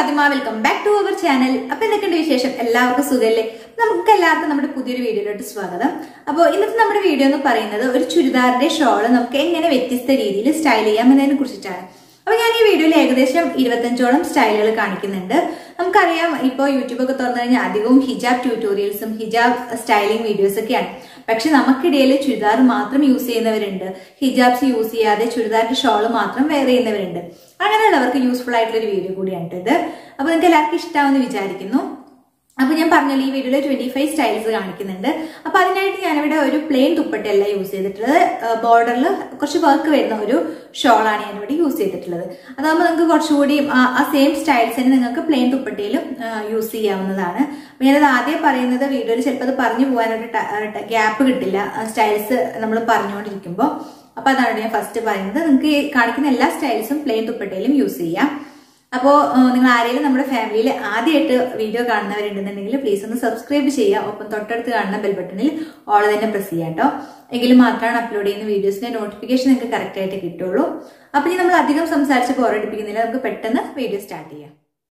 Fathima welcome back to our channel അപ്പൊ എന്തൊക്കെയുണ്ട് വിശേഷം എല്ലാവർക്കും സുഖല്ലേ നമുക്ക് എല്ലാവർക്കും നമ്മുടെ പുതിയൊരു വീഡിയോയിലോട്ട് സ്വാഗതം അപ്പോൾ ഇന്നത്തെ നമ്മുടെ വീഡിയോ എന്ന് പറയുന്നത് ഒരു ചുരിദാറിന്റെ ഷോള് നമുക്ക് എങ്ങനെ വ്യത്യസ്ത രീതിയിൽ സ്റ്റൈൽ ചെയ്യാം എന്നതിനെ കുറിച്ചിട്ടാണ് അപ്പൊ ഞാൻ ഈ വീഡിയോയിൽ ഏകദേശം ഇരുപത്തഞ്ചോളം സ്റ്റൈലുകൾ കാണിക്കുന്നുണ്ട് നമുക്കറിയാം ഇപ്പോൾ യൂട്യൂബ് ഒക്കെ തുറന്നു കഴിഞ്ഞാൽ അധികവും ഹിജാബ് ട്യൂട്ടോറിയൽസും ഹിജാബ് സ്റ്റൈലിംഗ് വീഡിയോസ് ഒക്കെയാണ് പക്ഷെ നമുക്കിടയിൽ ചുരിദാർ മാത്രം യൂസ് ചെയ്യുന്നവരുണ്ട് ഹിജാബ്സ് യൂസ് ചെയ്യാതെ ചുരിദാറിന്റെ ഷോള് മാത്രം വെയർ ചെയ്യുന്നവരുണ്ട് അങ്ങനെയുള്ളവർക്ക് യൂസ്ഫുൾ ആയിട്ടുള്ള ഒരു വീഡിയോ കൂടിയാണ് ഇത് അപ്പൊ നിങ്ങൾക്ക് എല്ലാവർക്കും ഇഷ്ടമാവെന്ന് വിചാരിക്കുന്നു അപ്പൊ ഞാൻ പറഞ്ഞല്ലോ ഈ വീഡിയോയിൽ ട്വന്റി ഫൈവ് സ്റ്റൈൽസ് കാണിക്കുന്നുണ്ട് അപ്പൊ അതിനായിട്ട് ഞാനിവിടെ ഒരു പ്ലെയിൻ ദുപ്പട്ടയല്ല യൂസ് ചെയ്തിട്ടുള്ളത് ബോർഡറിൽ കുറച്ച് വർക്ക് വരുന്ന ഒരു ഷോളാണ് ഞാനിവിടെ യൂസ് ചെയ്തിട്ടുള്ളത് അതാകുമ്പോൾ നിങ്ങൾക്ക് കുറച്ചുകൂടി ആ- ആ സെയിം സ്റ്റൈൽസ് തന്നെ നിങ്ങൾക്ക് പ്ലെയിൻ ദുപ്പട്ടയിലും യൂസ് ചെയ്യാവുന്നതാണ് അപ്പൊ ഞാനത് ആദ്യം പറയുന്നത് വീഡിയോയിൽ ചിലപ്പോൾ അത് പറഞ്ഞു പോകാനൊരു ഗ്യാപ്പ് കിട്ടില്ല സ്റ്റൈൽസ് നമ്മൾ പറഞ്ഞുകൊണ്ടിരിക്കുമ്പോൾ അപ്പൊ അതാണ് ഞാൻ ഫസ്റ്റ് പറയുന്നത് നിങ്ങൾക്ക് ഈ കാണിക്കുന്ന എല്ലാ സ്റ്റൈൽസും പ്ലെയിൻ ദുപ്പട്ടയിലും യൂസ് ചെയ്യാം അപ്പോൾ നിങ്ങൾ ആരെങ്കിലും നമ്മുടെ ഫാമിലിയിൽ ആദ്യമായിട്ട് വീഡിയോ കാണുന്നവരുണ്ടെന്നുണ്ടെങ്കിൽ പ്ലീസ് ഒന്ന് സബ്സ്ക്രൈബ് ചെയ്യുക ഒപ്പം തൊട്ടടുത്ത് കാണുന്ന ബെൽ ബട്ടണിൽ ഓൾ തന്നെ പ്രസ് ചെയ്യാം കേട്ടോ എങ്കിലും മാത്രമാണ് അപ്ലോഡ് ചെയ്യുന്ന വീഡിയോസിന്റെ നോട്ടിഫിക്കേഷൻ നിങ്ങൾക്ക് കറക്റ്റ് ആയിട്ട് കിട്ടുള്ളൂ അപ്പോൾ ഇനി നമ്മൾ അധികം സംസാരിച്ച് പോരടിപ്പിക്കുന്നില്ല നമുക്ക് പെട്ടെന്ന് വീഡിയോ സ്റ്റാർട്ട് ചെയ്യാം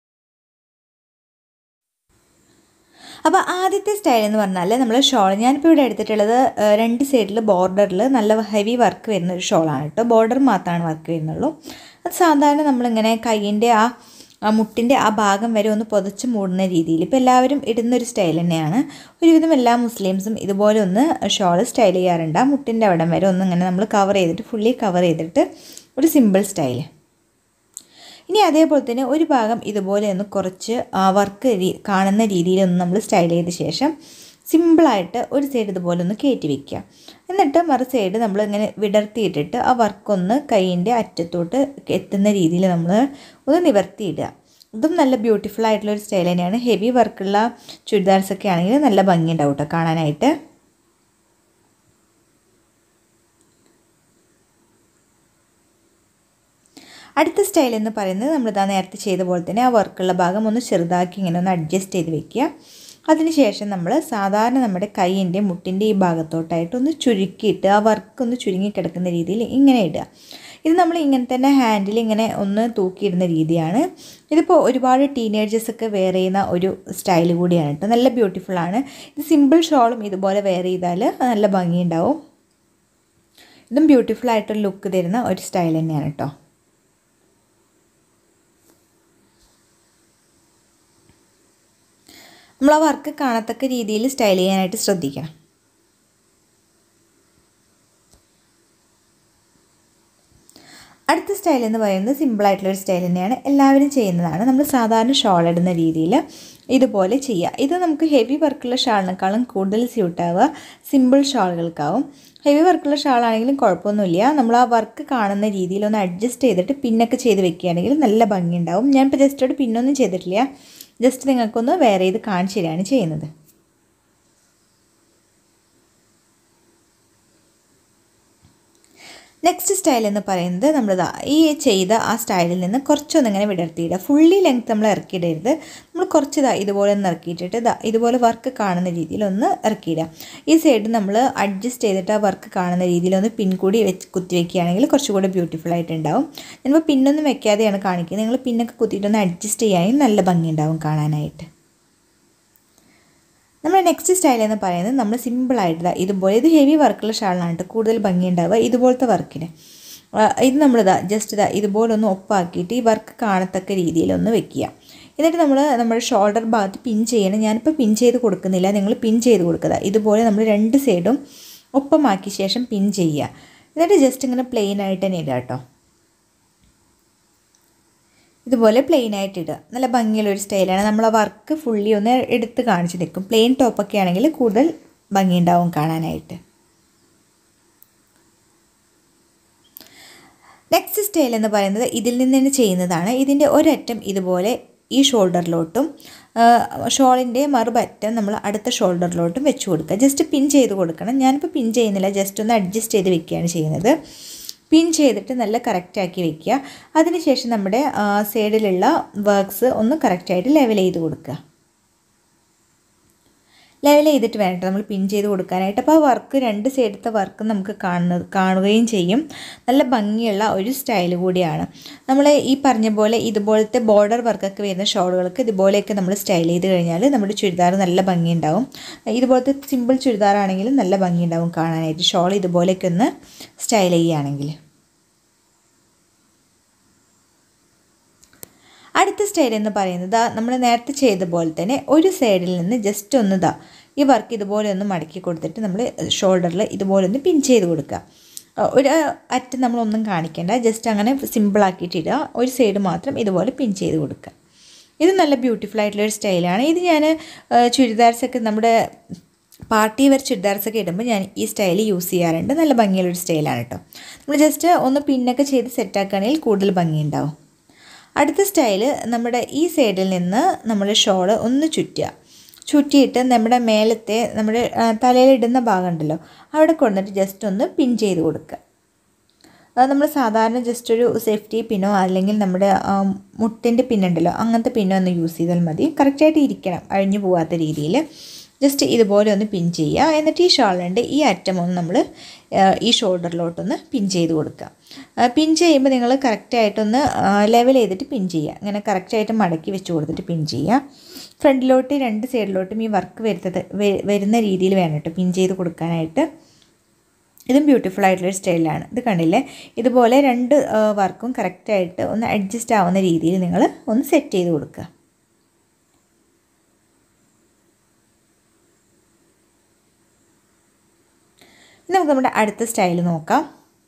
അപ്പോൾ ആദ്യത്തെ സ്റ്റൈൽ എന്ന് പറഞ്ഞാൽ നമ്മൾ ഷോൾ ഞാനിപ്പോൾ ഇവിടെ എടുത്തിട്ടുള്ളത് ആ, രണ്ട് സൈഡിൽ ബോർഡറിൽ നല്ല ഹെവി വർക്ക് വരുന്ന ഒരു ഷോളാണ് കേട്ടോ ബോർഡർ മാത്രമാണ് വർക്ക് വരുന്നുള്ളൂ അത് സാധാരണ നമ്മളിങ്ങനെ കൈയിൻ്റെ ആ ആ മുട്ടിൻ്റെ ആ ഭാഗം വരെ ഒന്ന് പുതച്ച് മൂടുന്ന രീതിയിൽ ഇപ്പോൾ എല്ലാവരും ഇടുന്ന ഒരു സ്റ്റൈൽ തന്നെയാണ് ഒരുവിധം എല്ലാ മുസ്ലിംസും ഇതുപോലെ ഒന്ന് ഷോൾ സ്റ്റൈൽ ചെയ്യാറുണ്ട് ആ മുട്ടിൻ്റെ അവിടം വരെ ഒന്ന് ഇങ്ങനെ നമ്മൾ കവർ ചെയ്തിട്ട് ഫുള്ളി കവർ ചെയ്തിട്ട് ഒരു സിമ്പിൾ സ്റ്റൈൽ ഇനി അതേപോലെ തന്നെ ഒരു ഭാഗം ഇതുപോലെ ഒന്ന് കുറച്ച് വർക്ക് കാണുന്ന രീതിയിലൊന്ന് നമ്മൾ സ്റ്റൈൽ ചെയ്ത ശേഷം സിമ്പിളായിട്ട് ഒരു സൈഡ് ഇതുപോലെ ഒന്ന് കയറ്റി വെക്കുക എന്നിട്ട് മറു സൈഡ് നമ്മൾ ഇങ്ങനെ വിടർത്തിയിട്ടിട്ട് ആ വർക്കൊന്ന് കൈയിൻ്റെ അറ്റത്തോട്ട് എത്തുന്ന രീതിയിൽ നമ്മൾ ഒന്ന് നിവർത്തിയിടുക ഇതും നല്ല ബ്യൂട്ടിഫുൾ ആയിട്ടുള്ള ഒരു സ്റ്റൈൽ തന്നെയാണ് ഹെവി വർക്കുള്ള ചുരിദാർസ് ഒക്കെ ആണെങ്കിൽ നല്ല ഭംഗിയുണ്ടാവും കേട്ടോ കാണാനായിട്ട് അടുത്ത സ്റ്റൈൽ എന്ന് പറയുന്നത് നമ്മളിതാ നേരത്തെ ചെയ്ത പോലെ തന്നെ ആ വർക്കുള്ള ഭാഗം ഒന്ന് ചെറുതാക്കി ഇങ്ങനെ ഒന്ന് അഡ്ജസ്റ്റ് ചെയ്ത് വെക്കുക അതിനുശേഷം നമ്മൾ സാധാരണ നമ്മുടെ കൈയിൻ്റെ മുട്ടിൻ്റെ ഈ ഭാഗത്തോട്ടായിട്ട് ഒന്ന് ചുരുക്കിയിട്ട് ആ വർക്ക് ഒന്ന് ചുരുങ്ങി കിടക്കുന്ന രീതിയിൽ ഇങ്ങനെ ഇടുക ഇത് നമ്മൾ ഇങ്ങനെ തന്നെ ഹാൻഡിൽ ഇങ്ങനെ ഒന്ന് തൂക്കിയിടുന്ന രീതിയാണ് ഇതിപ്പോൾ ഒരുപാട് ടീനേജേഴ്സ് ഒക്കെ വെയർ ചെയ്യുന്ന ഒരു സ്റ്റൈൽ കൂടിയാണ് കേട്ടോ നല്ല ബ്യൂട്ടിഫുൾ ആണ് ഇത് സിമ്പിൾ ഷോളും ഇതുപോലെ വെയർ ചെയ്താൽ നല്ല ഭംഗിയുണ്ടാവും ഇതും ബ്യൂട്ടിഫുൾ ആയിട്ടൊരു ലുക്ക് തരുന്ന ഒരു സ്റ്റൈൽ തന്നെയാണ് കേട്ടോ നമ്മൾ ആ വർക്ക് കാണത്തക്ക രീതിയിൽ സ്റ്റൈൽ ചെയ്യാനായിട്ട് ശ്രദ്ധിക്കണം അടുത്ത സ്റ്റൈൽ എന്ന് പറയുന്നത് സിമ്പിളായിട്ടുള്ള ഒരു സ്റ്റൈൽ തന്നെയാണ് എല്ലാവരും ചെയ്യുന്നതാണ് നമ്മൾ സാധാരണ ഷോൾ ഇടുന്ന രീതിയിൽ ഇതുപോലെ ചെയ്യുക ഇത് നമുക്ക് ഹെവി വർക്കുള്ള ഷാളിനേക്കാളും കൂടുതൽ സ്യൂട്ടാവുക സിമ്പിൾ ഷാളുകൾക്കാവും ഹെവി വർക്കുള്ള ഷാളാണെങ്കിലും കുഴപ്പമൊന്നുമില്ല നമ്മൾ ആ വർക്ക് കാണുന്ന രീതിയിൽ ഒന്ന് അഡ്ജസ്റ്റ് ചെയ്തിട്ട് പിന്നൊക്കെ ചെയ്ത് വെക്കുകയാണെങ്കിൽ നല്ല ഭംഗിയുണ്ടാവും ഞാനിപ്പോൾ ജസ്റ്റ് ഒരു പിന്നൊന്നും ചെയ്തിട്ടില്ല ജസ്റ്റ് നിങ്ങൾക്കൊന്ന് വേറെ ചെയ്ത് കാണിച്ചു തരികയാണ് ചെയ്യുന്നത് നെക്സ്റ്റ് സ്റ്റൈൽ എന്ന് പറയുന്നത് നമ്മൾ ഈ ചെയ്ത ആ സ്റ്റൈലിൽ നിന്ന് കുറച്ചൊന്ന് ഇങ്ങനെ വിടർത്തിയിടുക ഫുള്ളി ലെങ്ത് നമ്മൾ ഇറക്കിയിടരുത് നമ്മൾ കുറച്ച് ഇതാ ഇതുപോലെ ഒന്ന് ഇറക്കിയിട്ടിട്ട് ഇതാ ഇതുപോലെ വർക്ക് കാണുന്ന രീതിയിൽ ഒന്ന് ഇറക്കിയിടുക ഈ സൈഡ് നമ്മൾ അഡ്ജസ്റ്റ് ചെയ്തിട്ട് ആ വർക്ക് കാണുന്ന രീതിയിൽ ഒന്ന് പിൻ കൂടി വെച്ച് കുത്തി വെക്കുകയാണെങ്കിൽ കുറച്ചുകൂടി ബ്യൂട്ടിഫുൾ ആയിട്ടുണ്ടാവും ഞാനിപ്പോൾ പിന്നൊന്നും വെക്കാതെയാണ് കാണിക്കുന്നത് നിങ്ങൾ പിന്നൊക്കെ കുത്തിയിട്ടൊന്ന് അഡ്ജസ്റ്റ് ചെയ്യുകയാണെങ്കിൽ നല്ല ഭംഗിയുണ്ടാവും കാണാനായിട്ട് നമ്മുടെ നെക്സ്റ്റ് സ്റ്റൈൽ എന്ന് പറയുന്നത് നമ്മൾ സിമ്പിളായിട്ട് ഇതുപോലെ ഇത് ഹെവി വർക്കുള്ള ഷാളാണ് കേട്ടോ കൂടുതൽ ഭംഗിയുണ്ടാവുക ഇതുപോലത്തെ വർക്കിന് ആ, ഇത് നമ്മളിതാ ജസ്റ്റ് ഇതാ ഇതുപോലെ ഒന്ന് ഒപ്പാക്കിയിട്ട് ഈ വർക്ക് കാണത്തക്ക രീതിയിലൊന്ന് വെക്കുക എന്നിട്ട് നമ്മൾ നമ്മുടെ ഷോൾഡർ ഭാഗത്ത് പിൻ ചെയ്യണം ഞാനിപ്പോൾ പിൻ ചെയ്ത് കൊടുക്കുന്നില്ല നിങ്ങൾ പിൻ ചെയ്ത് കൊടുക്കുക ഇതുപോലെ നമ്മൾ രണ്ട് സൈഡും ഒപ്പമാക്കിയ ശേഷം പിൻ ചെയ്യുക എന്നിട്ട് ജസ്റ്റ് ഇങ്ങനെ പ്ലെയിൻ ആയിട്ട് തന്നെ ഇടുക കേട്ടോ ഇതുപോലെ പ്ലെയിൻ ആയിട്ട് ഇടുക നല്ല ഭംഗിയുള്ള ഒരു സ്റ്റൈലാണ് നമ്മൾ ആ വർക്ക് ഫുള്ളി ഒന്ന് എടുത്ത് കാണിച്ച് നിൽക്കും പ്ലെയിൻ ടോപ്പൊക്കെ ആണെങ്കിൽ കൂടുതൽ ഭംഗിയുണ്ടാവും കാണാനായിട്ട് നെക്സ്റ്റ് സ്റ്റൈൽ എന്ന് പറയുന്നത് ഇതിൽ നിന്ന് തന്നെ ചെയ്യുന്നതാണ് ഇതിൻ്റെ ഒരറ്റം ഇതുപോലെ ഈ ഷോൾഡറിലോട്ടും ഷോളിൻ്റെ മറുപറ്റം നമ്മൾ അടുത്ത ഷോൾഡറിലോട്ടും വെച്ച് കൊടുക്കുക ജസ്റ്റ് പിൻ ചെയ്ത് കൊടുക്കണം ഞാനിപ്പോൾ പിൻ ചെയ്യുന്നില്ല ജസ്റ്റ് ഒന്ന് അഡ്ജസ്റ്റ് ചെയ്ത് വെക്കുകയാണ് ചെയ്യുന്നത് പിൻ ചെയ്തിട്ട് നല്ല കറക്റ്റാക്കി വെക്കുക അതിനുശേഷം നമ്മുടെ സൈഡിലുള്ള വർക്ക്സ് ഒന്ന് കറക്റ്റായിട്ട് ലെവൽ ചെയ്ത് കൊടുക്കുക ലെവൽ ചെയ്തിട്ട് വേണം നമ്മൾ പിൻ ചെയ്ത് കൊടുക്കാനായിട്ട് അപ്പോൾ ആ വർക്ക് രണ്ട് സൈഡത്തെ വർക്ക് നമുക്ക് കാണുന്നത് കാണുകയും ചെയ്യും നല്ല ഭംഗിയുള്ള ഒരു സ്റ്റൈൽ കൂടിയാണ് നമ്മൾ ഈ പറഞ്ഞ പോലെ ഇതുപോലത്തെ ബോർഡർ വർക്കൊക്കെ വരുന്ന ഷോളുകൾക്ക് ഇതുപോലെയൊക്കെ നമ്മൾ സ്റ്റൈൽ ചെയ്ത് കഴിഞ്ഞാൽ നമ്മുടെ ചുരിദാർ നല്ല ഭംഗിയുണ്ടാവും ഇതുപോലത്തെ സിമ്പിൾ ചുരിദാറാണെങ്കിലും നല്ല ഭംഗിയുണ്ടാവും കാണാനായിട്ട് ഷോൾ ഇതുപോലെയൊക്കെ ഒന്ന് സ്റ്റൈൽ ചെയ്യുകയാണെങ്കിൽ അടുത്ത സ്റ്റൈൽ എന്ന് പറയുന്നത് നമ്മൾ നേരത്തെ ചെയ്ത പോലെ തന്നെ ഒരു സൈഡിൽ നിന്ന് ജസ്റ്റ് ഒന്ന് ഇതാ ഈ വർക്ക് ഇതുപോലെ ഒന്ന് മടക്കി കൊടുത്തിട്ട് നമ്മൾ ഷോൾഡറിൽ ഇതുപോലെ ഒന്ന് പിൻ ചെയ്ത് കൊടുക്കുക ഒരു അറ്റം നമ്മളൊന്നും കാണിക്കേണ്ട ജസ്റ്റ് അങ്ങനെ സിമ്പിളാക്കിയിട്ട് ഇടുക ഒരു സൈഡ് മാത്രം ഇതുപോലെ പിൻ ചെയ്ത് കൊടുക്കുക ഇത് നല്ല ബ്യൂട്ടിഫുൾ ആയിട്ടുള്ള ഒരു സ്റ്റൈലാണ് ഇത് ഞാൻ ചുരിദാർസൊക്കെ നമ്മുടെ പാർട്ടി വെയർ ചുരിദാർസൊക്കെ ഇടുമ്പോൾ ഞാൻ ഈ സ്റ്റൈൽ യൂസ് ചെയ്യാറുണ്ട് നല്ല ഭംഗിയുള്ളൊരു സ്റ്റൈലാണ് കേട്ടോ നമ്മൾ ജസ്റ്റ് ഒന്ന് പിന്നൊക്കെ ചെയ്ത് സെറ്റാക്കുകയാണെങ്കിൽ കൂടുതൽ ഭംഗിയുണ്ടാവും അടുത്ത സ്റ്റൈല് നമ്മുടെ ഈ സൈഡിൽ നിന്ന് നമ്മൾ ഷോള് ഒന്ന് ചുറ്റുക ചുറ്റിയിട്ട് നമ്മുടെ മേലത്തെ നമ്മുടെ തലയിലിടുന്ന ഭാഗം ഉണ്ടല്ലോ അവിടെ കൊണ്ടുവന്നിട്ട് ജസ്റ്റ് ഒന്ന് പിൻ ചെയ്ത് കൊടുക്കുക അത് നമ്മൾ സാധാരണ ജസ്റ്റ് ഒരു സേഫ്റ്റി പിന്നോ അല്ലെങ്കിൽ നമ്മുടെ മുട്ടിൻ്റെ പിന്നുണ്ടല്ലോ അങ്ങനത്തെ പിന്നോ ഒന്ന് യൂസ് ചെയ്താൽ മതി കറക്റ്റായിട്ട് ഇരിക്കണം അഴിഞ്ഞു പോകാത്ത രീതിയിൽ ജസ്റ്റ് ഇതുപോലെ ഒന്ന് പിൻ ചെയ്യുക എന്നിട്ട് ഈ ഷോളിൻ്റെ ഈ അറ്റം ഒന്ന് നമ്മൾ ഈ ഷോൾഡറിലോട്ടൊന്ന് പിൻ ചെയ്ത് കൊടുക്കുക പിൻ ചെയ്യുമ്പോൾ നിങ്ങൾ കറക്റ്റായിട്ടൊന്ന് ലെവൽ ചെയ്തിട്ട് പിൻ ചെയ്യുക അങ്ങനെ കറക്റ്റായിട്ട് മടക്കി വെച്ച് കൊടുത്തിട്ട് പിൻ ചെയ്യുക ഫ്രണ്ടിലോട്ട് രണ്ട് സൈഡിലോട്ടും ഈ വർക്ക് വരുന്നത് വരുന്ന രീതിയിൽ വേണം കേട്ടോ പിൻ ചെയ്ത് കൊടുക്കാനായിട്ട് ഇതും ബ്യൂട്ടിഫുൾ ആയിട്ടുള്ളൊരു സ്റ്റൈലാണ് ഇത് കണ്ടില്ലേ ഇതുപോലെ രണ്ട് വർക്കും കറക്റ്റായിട്ട് ഒന്ന് അഡ്ജസ്റ്റ് ആവുന്ന രീതിയിൽ നിങ്ങൾ ഒന്ന് സെറ്റ് ചെയ്ത് കൊടുക്കുക ഇനി നമുക്ക് നമ്മുടെ അടുത്ത സ്റ്റൈൽ നോക്കാം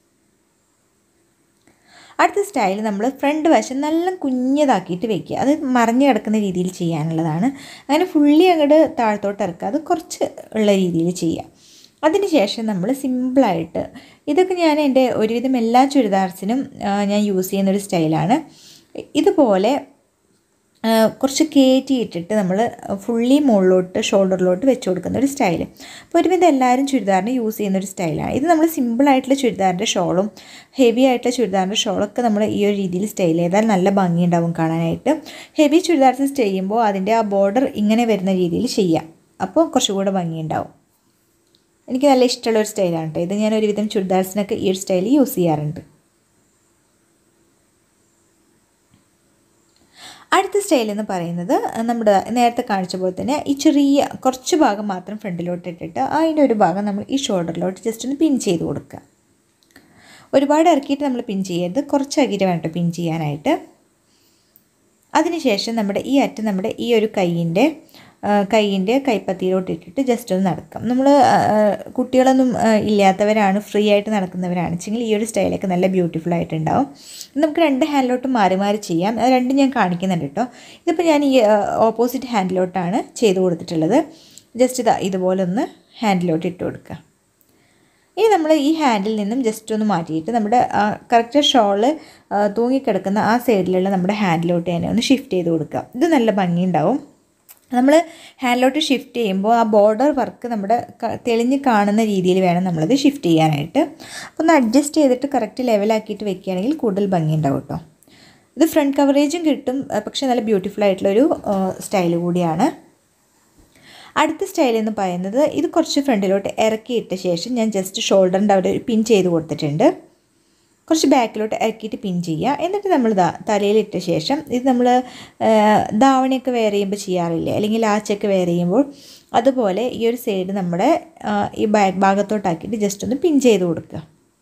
അടുത്ത സ്റ്റൈൽ നമ്മൾ ഫ്രണ്ട് വശം നല്ല കുഞ്ഞതാക്കിയിട്ട് വെക്കുക അത് മറിഞ്ഞു കിടക്കുന്ന രീതിയിൽ ചെയ്യാനുള്ളതാണ് അങ്ങനെ ഫുള്ളി അങ്ങോട്ട് താഴത്തോട്ട് ഇറക്കുക അത് കുറച്ച് ഉള്ള രീതിയിൽ ചെയ്യുക അതിനുശേഷം നമ്മൾ സിമ്പിളായിട്ട് ഇതൊക്കെ ഞാൻ എൻ്റെ ഒരുവിധം എല്ലാ ചുരിദാർസിനും ഞാൻ യൂസ് ചെയ്യുന്നൊരു സ്റ്റൈലാണ് ഇതുപോലെ കുറച്ച് കയറ്റി ഇട്ടിട്ട് നമ്മൾ ഫുള്ളി മുകളിലോട്ട് ഷോൾഡറിലോട്ട് വെച്ച് കൊടുക്കുന്ന ഒരു സ്റ്റൈൽ അപ്പോൾ ഒരുവിധം എല്ലാവരും ചുരിദാറിന് യൂസ് ചെയ്യുന്ന ഒരു സ്റ്റൈലാണ് ഇത് നമ്മൾ സിമ്പിളായിട്ടുള്ള ചുരിദാറിൻ്റെ ഷോളും ഹെവി ആയിട്ടുള്ള ചുരിദാറിൻ്റെ ഷോളൊക്കെ നമ്മൾ ഈ ഒരു രീതിയിൽ സ്റ്റൈൽ ചെയ്താൽ നല്ല ഭംഗിയുണ്ടാവും കാണാനായിട്ട് ഹെവി ചുരിദാർസ് ചെയ്യുമ്പോൾ അതിൻ്റെ ആ ബോർഡർ ഇങ്ങനെ വരുന്ന രീതിയിൽ ചെയ്യാം അപ്പോൾ കുറച്ചുകൂടെ ഭംഗിയുണ്ടാവും എനിക്ക് നല്ല ഇഷ്ടമുള്ള ഒരു സ്റ്റൈലാണ് കേട്ടോ ഇത് ഞാൻ ഒരുവിധം ചുരിദാർസിനൊക്കെ ഈ ഒരു സ്റ്റൈൽ യൂസ് ചെയ്യാറുണ്ട് അടുത്ത സ്റ്റൈൽ എന്ന് പറയുന്നത് നമ്മുടെ നേരത്തെ കാണിച്ച പോലെ തന്നെ ഈ ചെറിയ കുറച്ച് ഭാഗം മാത്രം ഫ്രണ്ടിലോട്ട് ഇട്ടിട്ട് അതിൻ്റെ ഒരു ഭാഗം നമ്മൾ ഈ ഷോൾഡറിലോട്ട് ജസ്റ്റ് ഒന്ന് പിൻ ചെയ്ത് കൊടുക്കുക ഒരുപാട് ഇറക്കിയിട്ട് നമ്മൾ പിൻ ചെയ്യരുത് കുറച്ചാക്കിയിട്ട് വേണ്ട പിൻ ചെയ്യാനായിട്ട് അതിനുശേഷം നമ്മുടെ ഈ അറ്റം നമ്മുടെ ഈ ഒരു കൈയിൻ്റെ കൈയിൻ്റെ കൈപ്പത്തിയിലോട്ട് ഇട്ടിട്ട് ജസ്റ്റ് ഒന്ന് നടക്കാം നമ്മൾ കുട്ടികളൊന്നും ഇല്ലാത്തവരാണ് ഫ്രീ ആയിട്ട് നടക്കുന്നവരാണ് വെച്ചെങ്കിൽ ഈ ഒരു സ്റ്റൈലൊക്കെ നല്ല ബ്യൂട്ടിഫുൾ ആയിട്ടുണ്ടാവും നമുക്ക് രണ്ട് ഹാൻഡിലോട്ട് മാറി മാറി ചെയ്യാം അത് രണ്ടും ഞാൻ കാണിക്കുന്നുണ്ട് കേട്ടോ ഇതിപ്പോൾ ഞാൻ ഈ ഓപ്പോസിറ്റ് ഹാൻഡിലോട്ടാണ് ചെയ്ത് കൊടുത്തിട്ടുള്ളത് ജസ്റ്റ് ഇതാ ഇതുപോലെ ഒന്ന് ഹാൻഡിലോട്ട് ഇട്ട് കൊടുക്കുക ഇനി നമ്മൾ ഈ ഹാൻഡിൽ നിന്നും ജസ്റ്റ് ഒന്ന് മാറ്റിയിട്ട് നമ്മുടെ കറക്റ്റ് ഷോള് തൂങ്ങിക്കിടക്കുന്ന ആ സൈഡിലുള്ള നമ്മുടെ ഹാൻഡിലോട്ട് തന്നെ ഒന്ന് ഷിഫ്റ്റ് ചെയ്ത് കൊടുക്കുക ഇത് നല്ല ഭംഗിയുണ്ടാവും നമ്മൾ ഹാൻഡിലോട്ട് ഷിഫ്റ്റ് ചെയ്യുമ്പോൾ ആ ബോർഡർ വർക്ക് നമ്മുടെ തെളിഞ്ഞ് കാണുന്ന രീതിയിൽ വേണം നമ്മളത് ഷിഫ്റ്റ് ചെയ്യാനായിട്ട് അപ്പോൾ ഒന്ന് അഡ്ജസ്റ്റ് ചെയ്തിട്ട് കറക്റ്റ് ലെവലാക്കിയിട്ട് വെക്കുകയാണെങ്കിൽ കൂടുതൽ ഭംഗിയുണ്ടാവും കേട്ടോ ഇത് ഫ്രണ്ട് കവറേജും കിട്ടും പക്ഷേ നല്ല ബ്യൂട്ടിഫുൾ ആയിട്ടുള്ളൊരു സ്റ്റൈൽ കൂടിയാണ് അടുത്ത സ്റ്റൈൽ എന്ന് പറയുന്നത് ഇത് കുറച്ച് ഫ്രണ്ടിലോട്ട് ഇറക്കിയിട്ട ശേഷം ഞാൻ ജസ്റ്റ് ഷോൾഡറിൻ്റെ അവിടെ ഒരു പിൻ ചെയ്ത് കൊടുത്തിട്ടുണ്ട് കുറച്ച് ബാക്കിലോട്ട് ഇറക്കിയിട്ട് പിൻ ചെയ്യുക എന്നിട്ട് നമ്മൾ ദാ തലയിലിട്ട ശേഷം ഇത് നമ്മൾ ധാവണിയൊക്കെ വെയർ ചെയ്യുമ്പോൾ ചെയ്യാറില്ലേ അല്ലെങ്കിൽ ലാച്ചൊക്കെ വെയർ ചെയ്യുമ്പോൾ അതുപോലെ ഈ ഒരു സൈഡ് നമ്മുടെ ഈ ബാക്ക് ഭാഗത്തോട്ടാക്കിയിട്ട് ജസ്റ്റ് ഒന്ന് പിൻ ചെയ്ത് കൊടുക്കുക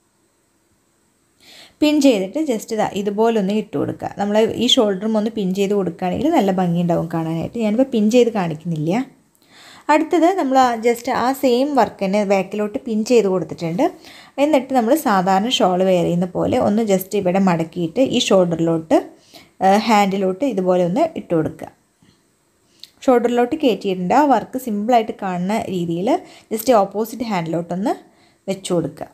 പിൻ ചെയ്തിട്ട് ജസ്റ്റ് ഇതാ ഇതുപോലൊന്ന് ഇട്ട് കൊടുക്കുക നമ്മൾ ഈ ഷോൾഡറും ഒന്ന് പിൻ ചെയ്ത് കൊടുക്കുകയാണെങ്കിൽ നല്ല ഭംഗിയുണ്ടാവും കാണാനായിട്ട് ഞാനിപ്പോൾ പിൻ ചെയ്ത് കാണിക്കുന്നില്ല അടുത്തത് നമ്മൾ ജസ്റ്റ് ആ സെയിം വർക്ക് തന്നെ ബാക്കിലോട്ട് പിൻ ചെയ്ത് കൊടുത്തിട്ടുണ്ട് എന്നിട്ട് നമ്മൾ സാധാരണ ഷോൾ വെയർ ചെയ്യുന്ന പോലെ ഒന്ന് ജസ്റ്റ് ഇവിടെ മടക്കിയിട്ട് ഈ ഷോൾഡറിലോട്ട് ഹാൻഡിലോട്ട് ഇതുപോലെ ഒന്ന് ഇട്ട് കൊടുക്കുക ഷോൾഡറിലോട്ട് കയറ്റിയിട്ടുണ്ട് ആ വർക്ക് സിമ്പിളായിട്ട് കാണുന്ന രീതിയിൽ ജസ്റ്റ് ഓപ്പോസിറ്റ് ഹാൻഡിലോട്ടൊന്ന് വെച്ച് കൊടുക്കുക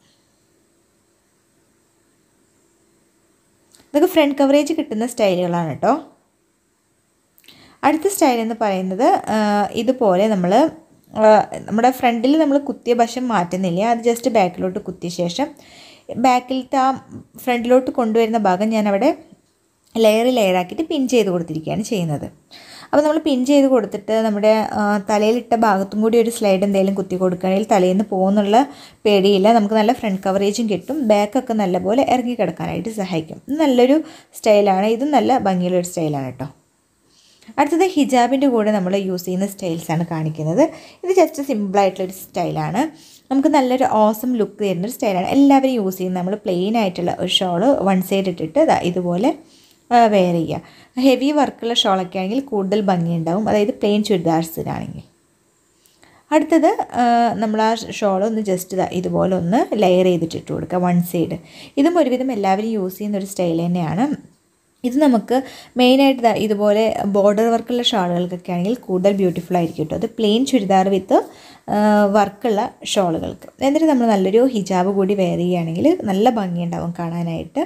ഇതൊക്കെ ഫ്രണ്ട് കവറേജ് കിട്ടുന്ന സ്റ്റൈലുകളാണ് കേട്ടോ അടുത്ത സ്റ്റൈൽ എന്ന് പറയുന്നത് ഇതുപോലെ നമ്മൾ നമ്മുടെ ഫ്രണ്ടിൽ നമ്മൾ കുത്തിയ വശം മാറ്റുന്നില്ല അത് ജസ്റ്റ് ബാക്കിലോട്ട് കുത്തിയ ശേഷം ബാക്കിലത്തെ ആ ഫ്രണ്ടിലോട്ട് കൊണ്ടുവരുന്ന ഭാഗം ഞാൻ അവിടെ ലെയർ ലെയറാക്കിയിട്ട് പിൻ ചെയ്ത് കൊടുത്തിരിക്കുകയാണ് ചെയ്യുന്നത് അപ്പോൾ നമ്മൾ പിൻ ചെയ്ത് കൊടുത്തിട്ട് നമ്മുടെ ആ, തലയിലിട്ട ഭാഗത്തും കൂടി ഒരു സ്ലൈഡ് എന്തെങ്കിലും കുത്തി കൊടുക്കുകയാണെങ്കിൽ തലയിൽ നിന്ന് പോകുന്നുള്ള പേടിയില്ല നമുക്ക് നല്ല ഫ്രണ്ട് കവറേജും കിട്ടും ബാക്കൊക്കെ നല്ലപോലെ ഇറങ്ങി കിടക്കാനായിട്ട് സഹായിക്കും ഇത് നല്ലൊരു സ്റ്റൈലാണ് ഇതും നല്ല ഭംഗിയുള്ളൊരു സ്റ്റൈലാണ് കേട്ടോ അടുത്തത് ഹിജാബിൻ്റെ കൂടെ നമ്മൾ യൂസ് ചെയ്യുന്ന സ്റ്റൈൽസാണ് കാണിക്കുന്നത് ഇത് ജസ്റ്റ് സിമ്പിളായിട്ടുള്ളൊരു സ്റ്റൈലാണ് നമുക്ക് നല്ലൊരു ഓസം ലുക്ക് തരുന്നൊരു സ്റ്റൈലാണ് എല്ലാവരും യൂസ് ചെയ്യുന്നത് നമ്മൾ പ്ലെയിൻ ആയിട്ടുള്ള ഒരു ഷോള് വൺ സൈഡ് ഇട്ടിട്ട് ദാ ഇതുപോലെ വെയർ ചെയ്യുക ഹെവി വർക്കുള്ള ഷോളൊക്കെ ആണെങ്കിൽ കൂടുതൽ ഭംഗിയുണ്ടാവും അതായത് പ്ലെയിൻ ചുരിദാർസിനാണെങ്കിൽ അടുത്തത് നമ്മൾ ആ ഷോൾ ഒന്ന് ജസ്റ്റ് ഇതാ ഇതുപോലെ ഒന്ന് ലെയർ ചെയ്തിട്ട് ഇട്ട് കൊടുക്കുക വൺ സൈഡ് ഇതും ഒരുവിധം എല്ലാവരും യൂസ് ചെയ്യുന്ന ഒരു സ്റ്റൈൽ തന്നെയാണ് ഇത് നമുക്ക് മെയിനായിട്ട് ദാ ഇതുപോലെ ബോർഡർ വർക്കുള്ള ഷാളുകൾക്കൊക്കെ ആണെങ്കിൽ കൂടുതൽ ബ്യൂട്ടിഫുൾ ആയിരിക്കും കേട്ടോ അത് പ്ലെയിൻ ചുരിദാർ വിത്ത് വർക്കുള്ള ഷോളുകൾക്ക് എന്നിട്ട് നമ്മൾ നല്ലൊരു ഹിജാബ് കൂടി വെയർ ചെയ്യുകയാണെങ്കിൽ നല്ല ഭംഗിയുണ്ടാവും കാണാനായിട്ട്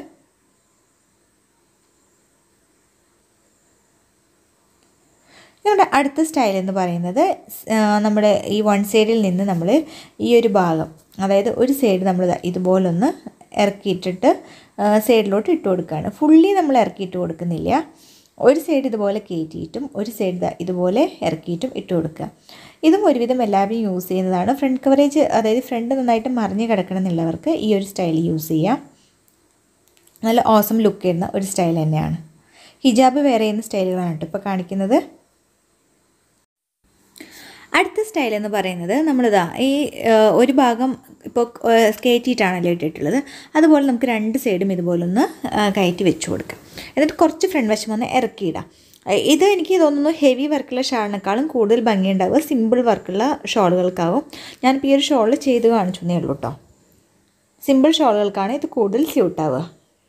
നമ്മുടെ അടുത്ത സ്റ്റൈൽ എന്ന് പറയുന്നത് ആ, നമ്മുടെ ഈ വൺ സൈഡിൽ നിന്ന് നമ്മൾ ഈ ഒരു ഭാഗം അതായത് ഒരു സൈഡ് നമ്മൾ ദാ ഇതുപോലൊന്ന് ഇറക്കിയിട്ടിട്ട് സൈഡിലോട്ട് ഇട്ട് കൊടുക്കുകയാണ് ഫുള്ളി നമ്മൾ ഇറക്കിയിട്ട് കൊടുക്കുന്നില്ല ഒരു സൈഡ് ഇതുപോലെ കയറ്റിയിട്ടും ഒരു സൈഡ് ദാ ഇതുപോലെ ഇറക്കിയിട്ടും ഇട്ട് കൊടുക്കുക ഇതും ഒരുവിധം എല്ലാവരും യൂസ് ചെയ്യുന്നതാണ് ഫ്രണ്ട് കവറേജ് അതായത് ഫ്രണ്ട് നന്നായിട്ട് മറിഞ്ഞ് കിടക്കണം എന്നുള്ളവർക്ക് ഈ ഒരു സ്റ്റൈൽ യൂസ് ചെയ്യാം നല്ല ഓസം ലുക്ക് ചെയ്യുന്ന ഒരു സ്റ്റൈൽ തന്നെയാണ് ഹിജാബ് വേറെ ചെയ്യുന്ന സ്റ്റൈലുകളാണ് കേട്ടോ ഇപ്പോൾ കാണിക്കുന്നത് അടുത്ത സ്റ്റൈൽ എന്ന് പറയുന്നത് നമ്മളിതാ ഈ ആ, ഒരു ഭാഗം ഇപ്പോൾ കയറ്റിയിട്ടാണല്ലോ ഇട്ടിട്ടുള്ളത് അതുപോലെ നമുക്ക് രണ്ട് സൈഡും ഇതുപോലൊന്ന് ആ, കയറ്റി വെച്ച് കൊടുക്കാം എന്നിട്ട് കുറച്ച് ഫ്രണ്ട് വശം ഒന്ന് ഇറക്കിയിടാം ആ, ഇത് എനിക്ക് തോന്നുന്നു ഹെവി വർക്കുള്ള ഷാളിനേക്കാളും കൂടുതൽ ഭംഗിയുണ്ടാവുക സിമ്പിൾ വർക്കുള്ള ഷോളുകൾക്കാവും ഞാനിപ്പോൾ ഈ ഒരു ഷോൾ ചെയ്ത് കാണിച്ചെന്നേ ഉള്ളൂ കേട്ടോ സിമ്പിൾ ഷോളുകൾക്കാണ് ഇത് കൂടുതൽ സ്യൂട്ടാവുക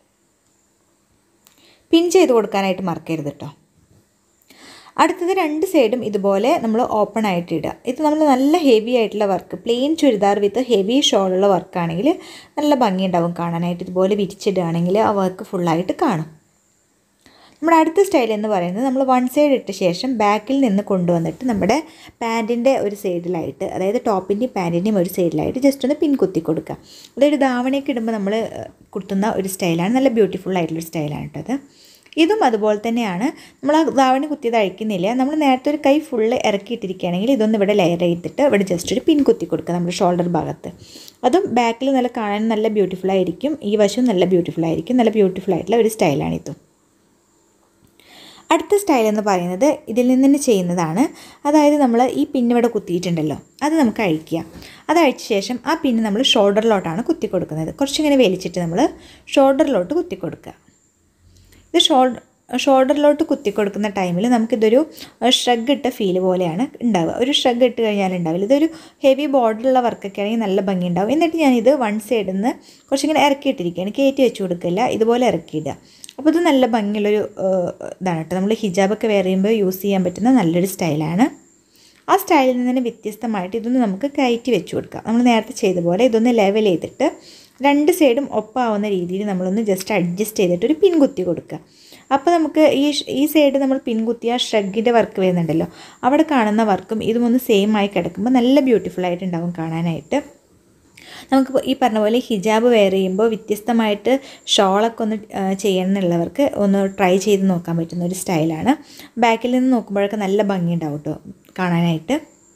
പിൻ ചെയ്ത് കൊടുക്കാനായിട്ട് മറക്കരുത് കേട്ടോ അടുത്തത് രണ്ട് സൈഡും ഇതുപോലെ നമ്മൾ ഓപ്പൺ ആയിട്ട് ഇടുക ഇത് നമ്മൾ നല്ല ഹെവി ആയിട്ടുള്ള work plain churidar with heavy ഷോളുള്ള വർക്കാണെങ്കിൽ നല്ല ഭംഗിയുണ്ടാവും കാണാനായിട്ട് ഇതുപോലെ വിരിച്ചിടുകയാണെങ്കിൽ ആ വർക്ക് ഫുള്ളായിട്ട് കാണും നമ്മുടെ അടുത്ത സ്റ്റൈൽ എന്ന് പറയുന്നത് നമ്മൾ വൺ സൈഡ് ഇട്ട ശേഷം ബാക്കിൽ നിന്ന് കൊണ്ടുവന്നിട്ട് നമ്മുടെ പാൻറ്റിൻ്റെ ഒരു സൈഡിലായിട്ട് അതായത് ടോപ്പിൻ്റെയും പാൻറ്റിൻ്റെയും ഒരു സൈഡിലായിട്ട് ജസ്റ്റ് ഒന്ന് പിൻ കുത്തി കൊടുക്കുക അതായത് ധാവണയൊക്കെ ഇടുമ്പോൾ നമ്മൾ കുത്തുന്ന ഒരു സ്റ്റൈലാണ് നല്ല ബ്യൂട്ടിഫുൾ ആയിട്ടുള്ളൊരു സ്റ്റൈലാണ് കേട്ടോ അത് ഇതും അതുപോലെ തന്നെയാണ് നമ്മൾ ആ ധാവണി കുത്തിയത് അഴിക്കുന്നില്ല നമ്മൾ നേരത്തെ ഒരു കൈ ഫുള്ള് ഇറക്കിയിട്ടിരിക്കുകയാണെങ്കിൽ ഇതൊന്ന് ഇവിടെ ലെയർ ചെയ്തിട്ട് ഇവിടെ ജസ്റ്റ് ഒരു പിൻ കുത്തി കൊടുക്കുക നമ്മുടെ ഷോൾഡർ ഭാഗത്ത് അതും ബാക്കിൽ നല്ല കാണാൻ നല്ല ബ്യൂട്ടിഫുൾ ആയിരിക്കും ഈ വശവും നല്ല ബ്യൂട്ടിഫുൾ ആയിരിക്കും നല്ല ബ്യൂട്ടിഫുൾ ആയിട്ടുള്ള ഒരു സ്റ്റൈലാണ് ഇതും അടുത്ത സ്റ്റൈൽ എന്ന് പറയുന്നത് ഇതിൽ നിന്ന് തന്നെ ചെയ്യുന്നതാണ് അതായത് നമ്മൾ ഈ പിന്ന് ഇവിടെ കുത്തിയിട്ടുണ്ടല്ലോ അത് നമുക്ക് അഴിക്കുക അത് അഴിച്ച ശേഷം ആ പിന്ന് നമ്മൾ ഷോൾഡറിലോട്ടാണ് കുത്തി കൊടുക്കുന്നത് കുറച്ചിങ്ങനെ വലിച്ചിട്ട് നമ്മൾ ഷോൾഡറിലോട്ട് കുത്തി കൊടുക്കുക ഇത് ഷോൾഡർ ഷോൾഡറിലോട്ട് കുത്തി കൊടുക്കുന്ന ടൈമിൽ നമുക്കിതൊരു ഷ്രഗ് ഇട്ട ഫീൽ പോലെയാണ് ഉണ്ടാവുക ഒരു ഷ്രഗ് ഇട്ട് കഴിഞ്ഞാൽ ഉണ്ടാവില്ല ഇതൊരു ഹെവി ബോർഡറുള്ള വർക്കൊക്കെ ആണെങ്കിൽ നല്ല ഭംഗി ഉണ്ടാവും എന്നിട്ട് ഞാനിത് വൺ സൈഡിൽ നിന്ന് കുറച്ചിങ്ങനെ ഇറക്കിയിട്ടിരിക്കുകയാണ് കയറ്റി വെച്ച് കൊടുക്കില്ല ഇതുപോലെ ഇറക്കിയിടുക അപ്പോൾ ഇത് നല്ല ഭംഗിയുള്ളൊരു ഏഹ്, ഇതാണ് കേട്ടോ നമ്മൾ ഹിജാബൊക്കെ വെയർ ചെയ്യുമ്പോൾ യൂസ് ചെയ്യാൻ പറ്റുന്ന നല്ലൊരു സ്റ്റൈലാണ് ആ സ്റ്റൈലിൽ നിന്ന് തന്നെ വ്യത്യസ്തമായിട്ട് ഇതൊന്ന് നമുക്ക് കയറ്റി വെച്ച് കൊടുക്കാം നമ്മൾ നേരത്തെ ചെയ്ത പോലെ ഇതൊന്ന് ലെവൽ ചെയ്തിട്ട് രണ്ട് സൈഡും ഒപ്പാവുന്ന രീതിയിൽ നമ്മളൊന്ന് ജസ്റ്റ് അഡ്ജസ്റ്റ് ചെയ്തിട്ട് ഒരു പിൻ കുത്തി കൊടുക്കുക അപ്പോൾ നമുക്ക് ഈ ഷ്- ഈ സൈഡ് നമ്മൾ പിൻ കുത്തിയ ഷ്രഗിൻ്റെ വർക്ക് വരുന്നുണ്ടല്ലോ അവിടെ കാണുന്ന വർക്കും ഇതും ഒന്ന് സെയിം ആയി കിടക്കുമ്പോൾ നല്ല ബ്യൂട്ടിഫുൾ ആയിട്ടുണ്ടാവും കാണാനായിട്ട് നമുക്ക് ഈ പറഞ്ഞ പോലെ ഹിജാബ് വെയർ ചെയ്യുമ്പോൾ വ്യത്യസ്തമായിട്ട് ഷോളൊക്കെ ഒന്ന് ആ, ചെയ്യണം എന്നുള്ളവർക്ക് ഒന്ന് ട്രൈ ചെയ്ത് നോക്കാൻ പറ്റുന്ന ഒരു സ്റ്റൈലാണ് ബാക്കിൽ നിന്ന് നോക്കുമ്പോഴൊക്കെ നല്ല ഭംഗിയുണ്ടാവും കേട്ടോ കാണാനായിട്ട്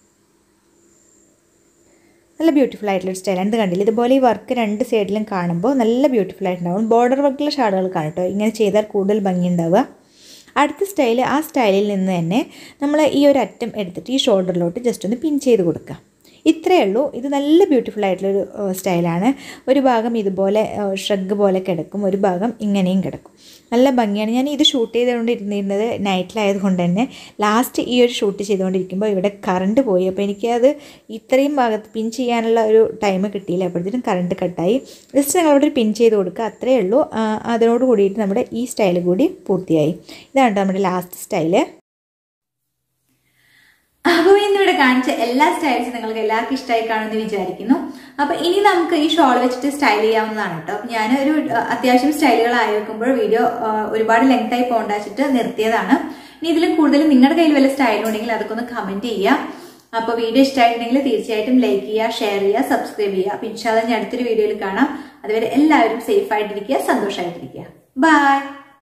നല്ല ബ്യൂട്ടിഫുൾ ആയിട്ടുള്ള ഒരു സ്റ്റൈലാണ് ഇത് കണ്ടില്ല ഇതുപോലെ ഈ വർക്ക് രണ്ട് സൈഡിലും കാണുമ്പോൾ നല്ല ബ്യൂട്ടിഫുൾ ആയിട്ടുണ്ടാവും ബോർഡർ വർക്കുള്ള ഷാളുകൾ കാണും കേട്ടോ ഇങ്ങനെ ചെയ്താൽ കൂടുതൽ ഭംഗി ഉണ്ടാവുക അടുത്ത സ്റ്റൈൽ ആ സ്റ്റൈലിൽ നിന്ന് തന്നെ നമ്മൾ ഈ ഒരു അറ്റം എടുത്തിട്ട് ഈ ഷോൾഡറിലോട്ട് ജസ്റ്റ് ഒന്ന് പിൻ ചെയ്ത് കൊടുക്കുക ഇത്രയേ ഉള്ളൂ ഇത് നല്ല ബ്യൂട്ടിഫുൾ ആയിട്ടുള്ളൊരു ഏഹ്, സ്റ്റൈലാണ് ഒരു ഭാഗം ഇതുപോലെ ഷ്രഗ് പോലെ കിടക്കും ഒരു ഭാഗം ഇങ്ങനെയും കിടക്കും നല്ല ഭംഗിയാണ് ഞാൻ ഇത് ഷൂട്ട് ചെയ്തുകൊണ്ടിരുന്നിരുന്നത് നൈറ്റിലായതുകൊണ്ട് തന്നെ ലാസ്റ്റ് ഈ ഒരു ഷൂട്ട് ചെയ്തുകൊണ്ടിരിക്കുമ്പോൾ ഇവിടെ കറണ്ട് പോയി അപ്പോൾ എനിക്കത് ഇത്രയും ഭാഗത്ത് പിൻ ചെയ്യാനുള്ള ഒരു ടൈം കിട്ടിയില്ല അപ്പോഴത്തേനും കറണ്ട് കട്ടായി ജസ്റ്റ് നിങ്ങളവിടെ ഒരു പിൻ ചെയ്ത് കൊടുക്കുക അത്രയേ ഉള്ളൂ ആ, അതിനോട് കൂടിയിട്ട് നമ്മുടെ ഈ സ്റ്റൈൽ കൂടി പൂർത്തിയായി ഇതാണ് ട്ടോ നമ്മുടെ ലാസ്റ്റ് സ്റ്റൈല് അപ്പോൾ ഇന്നിവിടെ കാണിച്ച എല്ലാ സ്റ്റൈൽസും നിങ്ങൾക്ക് എല്ലാവർക്കും ഇഷ്ടമായി കാണുമെന്ന് വിചാരിക്കുന്നു അപ്പൊ ഇനി നമുക്ക് ഈ ഷോൾ വെച്ചിട്ട് സ്റ്റൈൽ ചെയ്യാവുന്നതാണ് കേട്ടോ അപ്പൊ ഞാൻ ഒരു അഹ്, അത്യാവശ്യം സ്റ്റൈലുകൾ ആയിരിക്കുമ്പോൾ വീഡിയോ അഹ്, ഒരുപാട് ലെങ്ത് ആയി പോകണ്ട വെച്ചിട്ട് നിർത്തിയതാണ് ഇനി ഇതിൽ കൂടുതൽ നിങ്ങളുടെ കയ്യിൽ വല്ല സ്റ്റൈലുണ്ടെങ്കിൽ അതൊക്കെ ഒന്ന് കമന്റ് ചെയ്യാം അപ്പൊ വീഡിയോ ഇഷ്ടമായിട്ടുണ്ടെങ്കിൽ തീർച്ചയായിട്ടും ലൈക്ക് ചെയ്യുക ഷെയർ ചെയ്യുക സബ്സ്ക്രൈബ് ചെയ്യുക അപ്പൊ ഇൻഷാല്ല ഞാൻ അടുത്തൊരു വീഡിയോയിൽ കാണാം അതുവരെ എല്ലാവരും സേഫ് ആയിട്ടിരിക്കുക സന്തോഷമായിട്ടിരിക്കുക ബൈ